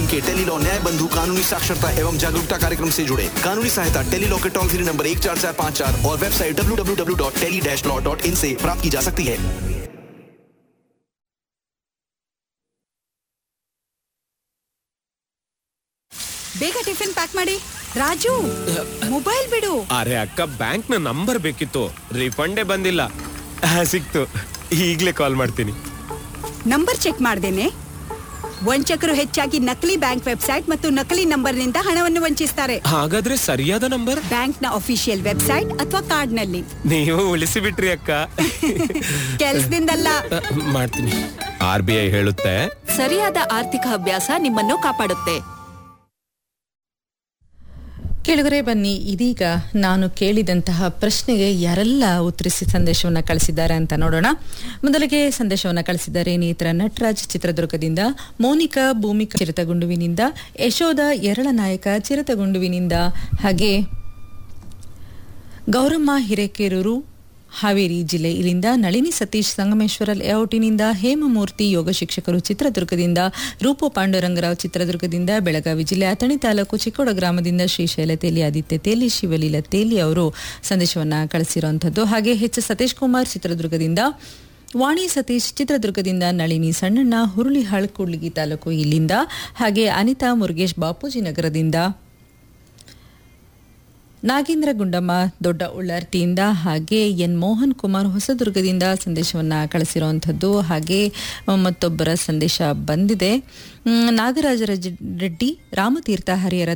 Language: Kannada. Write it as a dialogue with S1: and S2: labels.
S1: के टेलीलॉ न्याय बंधु कानूनी साक्षरता एवं जागरूकता कार्यक्रम से जुड़े कानूनी सहायता टेलीलॉ के टोल फ्री नंबर एक चार चार पाँच चार और website W W W dot tele dash law dot in से प्राप्त की जा सकती है
S2: ಬೇಗ ಟಿಫಿನ್ ಪ್ಯಾಕ್ ಮಾಡಿ ರಾಜು ಮೊಬೈಲ್ ಬಿಡು
S3: ಅರೆ ಅಕ್ಕ ಬ್ಯಾಂಕ್ ನ ನಂಬರ್ ಬೇಕಿತ್ತು ರಿಫಂಡೇ ಬಂದಿಲ್ಲ ಆ, ಸಿಕ್ತು ಈಗ್ಲೇ ಕಾಲ್ ಮಾಡ್ತೀನಿ
S2: ನಂಬರ್ ಚೆಕ್ ಮಾಡ್ದೇನೆ ವಂಚಕರು ಹೆಚ್ಚಾಗಿ ನಕಲಿ ಬ್ಯಾಂಕ್ ವೆಬ್ಸೈಟ್ ಮತ್ತು ನಕಲಿ ನಂಬರ್ನಿಂದ ಹಣವನ್ನು ವಂಚಿಸ್ತಾರೆ
S3: ಹಾಗಾದ್ರೆ ಸರಿಯಾದ ನಂಬರ್
S2: ಬ್ಯಾಂಕ್ನ ಅಫಿಷಿಯಲ್ ವೆಬ್ಸೈಟ್ ಅಥವಾ ಕಾರ್ಡ್ನಲ್ಲಿ
S3: ನೀವು ಉಳಿಸಿ ಬಿಟ್ರಿ ಅಕ್ಕ
S2: ಕೆಲ್ಸದಿಂದಲ್ಲ
S3: ಆ, ಮಾಡ್ತೀನಿ ಆರ್ ಬಿ ಐ ಹೇಳುತ್ತೆ
S4: ಸರಿಯಾದ ಆರ್ಥಿಕ ಅಭ್ಯಾಸ ನಿಮ್ಮನ್ನು ಕಾಪಾಡುತ್ತೆ
S5: ಕೆಳಗರೆ ಬನ್ನಿ ಇದೀಗ ನಾನು ಕೇಳಿದಂತಹ ಪ್ರಶ್ನೆಗೆ ಯಾರೆಲ್ಲ ಉತ್ತರಿಸಿ ಸಂದೇಶವನ್ನು ಕಳಿಸಿದ್ದಾರೆ ಅಂತ ನೋಡೋಣ ಮೊದಲಿಗೆ ಸಂದೇಶವನ್ನು ಕಳಿಸಿದ್ದಾರೆ ನೇತ್ರ ನಟರಾಜ್ ಚಿತ್ರದುರ್ಗದಿಂದ ಮೋನಿಕಾ ಭೂಮಿಕಾ ಚಿರತಗುಂಡುವಿನಿಂದ ಯಶೋಧ ಎರಳನಾಯಕ ಚಿರತಗುಂಡುವಿನಿಂದ ಹಾಗೆ ಗೌರಮ್ಮ ಹಿರೇಕೆರೂರು ಹಾವೇರಿ ಜಿಲ್ಲೆ ಇಲ್ಲಿಂದ ನಳಿನಿ ಸತೀಶ್ ಸಂಗಮೇಶ್ವರ ಲೇಔಟಿನಿಂದ ಹೇಮಮೂರ್ತಿ ಯೋಗ ಶಿಕ್ಷಕರು ಚಿತ್ರದುರ್ಗದಿಂದ ರೂಪು ಪಾಂಡುರಂಗರಾವ್ ಚಿತ್ರದುರ್ಗದಿಂದ ಬೆಳಗಾವಿ ಜಿಲ್ಲೆ ಅಥಣಿ ತಾಲೂಕು ಚಿಕ್ಕೋಡ ಗ್ರಾಮದಿಂದ ಶ್ರೀಶೈಲ ತೇಲಿ ಆದಿತ್ಯ ತೇಲಿ ಶಿವಲೀಲ ತೇಲಿ ಅವರು ಸಂದೇಶವನ್ನ ಕಳಿಸಿರುವಂಥದ್ದು ಹಾಗೆ ಎಚ್ ಸತೀಶ್ ಕುಮಾರ್ ಚಿತ್ರದುರ್ಗದಿಂದ ವಾಣಿ ಸತೀಶ್ ಚಿತ್ರದುರ್ಗದಿಂದ ನಳಿನಿ ಸಣ್ಣಣ್ಣ ಹುರುಳಿಹಾಳ್ ಕೂಡ್ಲಿಗಿ ತಾಲೂಕು ಇಲ್ಲಿಂದ ಹಾಗೆ ಅನಿತಾ ಮುರುಗೇಶ್ ಬಾಪೂಜಿ ನಗರದಿಂದ ನಾಗೇಂದ್ರ ಗುಂಡಮ್ಮ ದೊಡ್ಡ ಉಳ್ಳಾರ್ತಿಯಿಂದ ಹಾಗೆ ಎನ್ ಮೋಹನ್ ಕುಮಾರ್ ಹೊಸದುರ್ಗದಿಂದ ಸಂದೇಶವನ್ನು ಕಳಿಸಿರುವಂಥದ್ದು ಹಾಗೆ ಮತ್ತೊಬ್ಬರ ಸಂದೇಶ ಬಂದಿದೆ ಮ್, ನಾಗರಾಜ ರಜ- ರೆಡ್ಡಿ ರಾಮತೀರ್ಥ ಹರಿಹರ